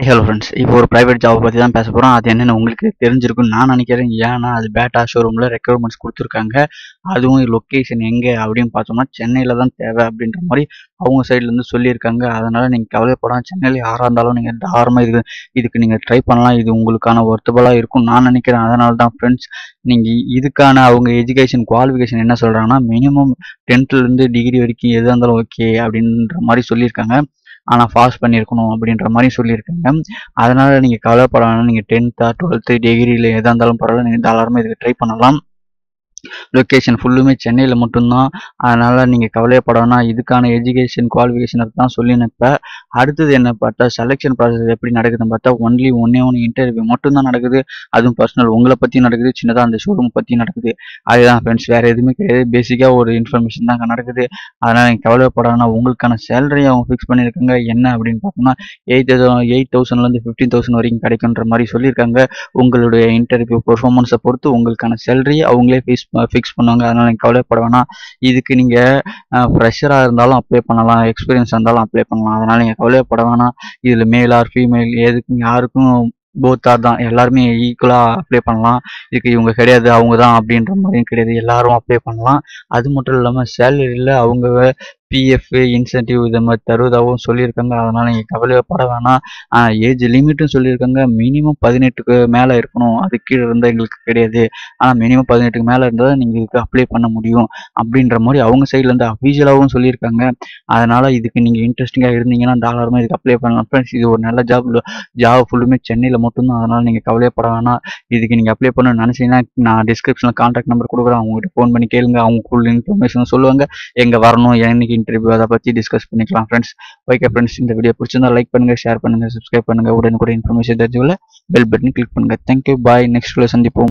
hello friends இப்போ ஒரு private job பற்றி தான் பேச போகிறோம் அது என்னென்னு உங்களுக்கு தெரிஞ்சிருக்குன்னு நான் நினைக்கிறேன் ஏன்னா அது பேட்டா ஷோரூமில் ரெக்ரூட்மெண்ட்ஸ் கொடுத்துருக்காங்க அதுவும் லொக்கேஷன் எங்கே அப்படின்னு பார்த்தோம்னா சென்னையில் தான் தேவை அப்படின்ற மாதிரி அவங்க சைட்லேருந்து சொல்லியிருக்காங்க அதனால் நீங்கள் கவலைப்படாம சென்னையில் யாராக இருந்தாலும் நீங்கள் தாராளமாக இதுக்கு இதுக்கு நீங்கள் ட்ரை பண்ணலாம் இது உங்களுக்கான ஒர்த்தபுளாக இருக்கும் நான் நினைக்கிறேன் அதனால தான் ஃப்ரெண்ட்ஸ் நீங்கள் இதுக்கான அவங்க எஜுகேஷன் குவாலிஃபிகேஷன் என்ன சொல்கிறாங்கன்னா மினிமம் டென்த்துலேருந்து டிகிரி வரைக்கும் எதாக இருந்தாலும் ஓகே அப்படின்ற மாதிரி சொல்லியிருக்காங்க ஆனால் பாஸ் பண்ணியிருக்கணும் அப்படின்ற மாதிரி சொல்லியிருக்காங்க அதனால் நீங்கள் கவலைப்பட வேணாம் நீங்கள் டென்த்தா டுவெல்த்து டிகிரியில் எதாக இருந்தாலும் பரவாயில்ல நீங்கள் தாராளமாக இதுக்கு ட்ரை பண்ணலாம் லொக்கேஷன் ஃபுல்லுமே சென்னையில் மட்டும்தான் அதனால் நீங்கள் கவலையப்பட வேணாம் இதுக்கான எஜுகேஷன் குவாலிஃபிகேஷன் தான் சொல்லினப்ப அடுத்தது என்ன பார்த்தா செலெக்ஷன் ப்ராசஸ் எப்படி நடக்குதுன்னு பார்த்தா ஒன்லி ஒன்னே ஒன்று இன்டர்வியூ மட்டும்தான் நடக்குது அதுவும் பர்சனல் உங்களை பற்றி நடக்குது சின்னதாக அந்த ஷோரூம் பற்றி நடக்குது அதுதான் ஃப்ரெண்ட்ஸ் வேறு எதுவுமே கிடையாது பேசிக்காக ஒரு இன்ஃபர்மேஷன் தான் அங்கே நடக்குது அதனால் நீங்கள் கவலைப்பட வேணாம் உங்களுக்கான சேலரி அவங்க ஃபிக்ஸ் பண்ணியிருக்காங்க என்ன அப்படின்னு பார்த்தோம்னா எயிட் எயிட் தௌசண்ட்லேருந்து ஃபிஃப்டீன் தௌசண்ட் வரைக்கும் கிடைக்குன்ற மாதிரி சொல்லியிருக்காங்க உங்களுடைய இன்டர்வியூ பெர்ஃபார்மன்ஸை பொறுத்து உங்களுக்கான சேலரி அவங்களே ஃபீஸ் ஃபிக்ஸ் பண்ணுவாங்க அதனால் நீங்கள் கவலைப்பட வேணாம் இதுக்கு நீங்கள் ஃப்ரெஷராக இருந்தாலும் அப்ளை பண்ணலாம் எக்ஸ்பீரியன்ஸ் இருந்தாலும் அப்ளை பண்ணலாம் அதனால் நீங்கள் கவலைப்பட வேணாம் இதில் மேல் ஆர் ஃபீமேல் எதுக்கும் யாருக்கும் போத்தார் தான் எல்லாருமே ஈக்குவலாக அப்ளை பண்ணலாம் இதுக்கு இவங்க கிடையாது அவங்க தான் அப்படின்ற மாதிரியும் கிடையாது எல்லாரும் அப்ளை பண்ணலாம் அது மட்டும் இல்லாமல் சேலரியில் அவங்க பிஎஃப் இன்சென்டிவ் இதை மாதிரி தருவதாகவும் சொல்லியிருக்காங்க அதனால் நீங்கள் கவலைப்பட வேணாம் ஏஜ் லிமிட்டும் சொல்லியிருக்காங்க மினிமம் பதினெட்டுக்கு மேலே இருக்கணும் அது கீழே இருந்தால் எங்களுக்கு கிடையாது ஆனால் மினிமம் பதினெட்டுக்கு மேலே இருந்தால் நீங்கள் இதுக்கு அப்ளை பண்ண முடியும் அப்படின்ற மாதிரி அவங்க சைட்லேருந்து அஃபீஷியலாகவும் சொல்லியிருக்காங்க அதனால் இதுக்கு நீங்கள் இன்ட்ரெஸ்டிங்காக இருந்தீங்கன்னா தாராளமாக இதுக்கு அப்ளை பண்ணலாம் ஃப்ரெண்ட்ஸ் இது ஒரு நல்ல ஜாப் ஜாப் ஃபுல்லுமே சென்னையில் மட்டும்தான் அதனால் நீங்கள் கவலைப்பட வேணாம் இதுக்கு நீங்கள் அப்ளை பண்ணணும்னு நினச்சிங்கன்னா நான் டிஸ்கிரிப்ஷனில் கான்டாக்ட் நம்பர் கொடுக்குறேன் அவங்ககிட்ட ஃபோன் பண்ணி கேளுங்க அவங்க ஃபுல் இன்ஃபர்மேஷன் சொல்லுவாங்க எங்கே வரணும் என்னைக்கு இன்டர்வியூ அதை பற்றி டிஸ்கஸ் பண்ணிக்கலாம் ஃப்ரெண்ட்ஸ் ஓகே ஃப்ரெண்ட்ஸ் இந்த வீடியோ பிடிச்சிருந்தா லைக் பண்ணுங்கள் ஷேர் பண்ணுங்கள் சப்ஸ்கிரைப் பண்ணுங்கள் உடனுக்குடன் இன்ஃபர்மேஷன் தெரிஞ்சுக்கல பெல் பட்டன் கிளிக் பண்ணுங்கள் தேங்க்யூ பாய் நெக்ஸ்ட் சந்திப்போம்